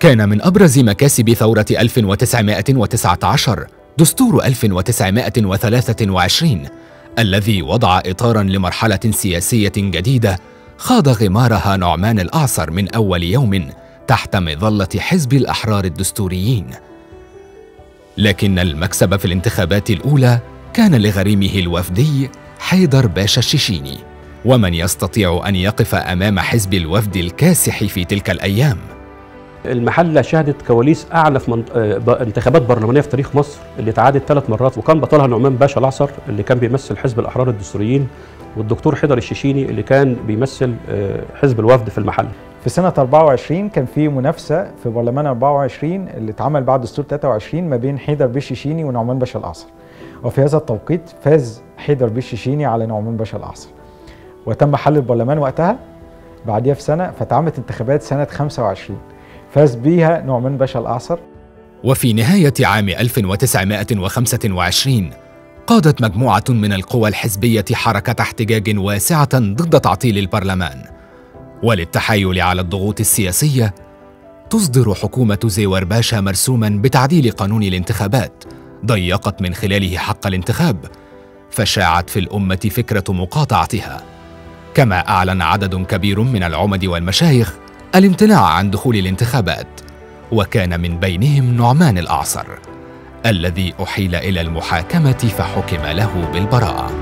كان من أبرز مكاسب ثورة 1919 دستور 1923 الذي وضع إطاراً لمرحلة سياسية جديدة خاض غمارها نعمان الأعصر من أول يوم تحت مظلة حزب الأحرار الدستوريين لكن المكسب في الانتخابات الأولى كان لغريمه الوفدي حيدر باشا الشيشيني ومن يستطيع أن يقف أمام حزب الوفد الكاسح في تلك الأيام المحله شهدت كواليس اعلى في منط... آه، انتخابات برلمانيه في تاريخ مصر اللي اتعادت ثلاث مرات وكان بطلها نعمان باشا العصر اللي كان بيمثل حزب الاحرار الدستوريين والدكتور حيدر الشيشيني اللي كان بيمثل آه، حزب الوفد في المحل في سنة 24 كان في منافسة في برلمان 24 اللي اتعمل بعد دستور 23 ما بين حيدر بيشيشيني ونعمان باشا الأعصر وفي هذا التوقيت فاز حيدر بيشيشيني على نعمان باشا الأعصر وتم حل البرلمان وقتها بعديها في سنة فتعملت انتخابات سنة 25 فاز بيها نعمان باشا الأعصر وفي نهاية عام 1925 قادت مجموعة من القوى الحزبية حركة احتجاج واسعة ضد تعطيل البرلمان وللتحايل على الضغوط السياسية تصدر حكومة زيور باشا مرسوما بتعديل قانون الانتخابات ضيقت من خلاله حق الانتخاب فشاعت في الأمة فكرة مقاطعتها كما أعلن عدد كبير من العمد والمشايخ الامتناع عن دخول الانتخابات وكان من بينهم نعمان الأعصر الذي أحيل إلى المحاكمة فحكم له بالبراءة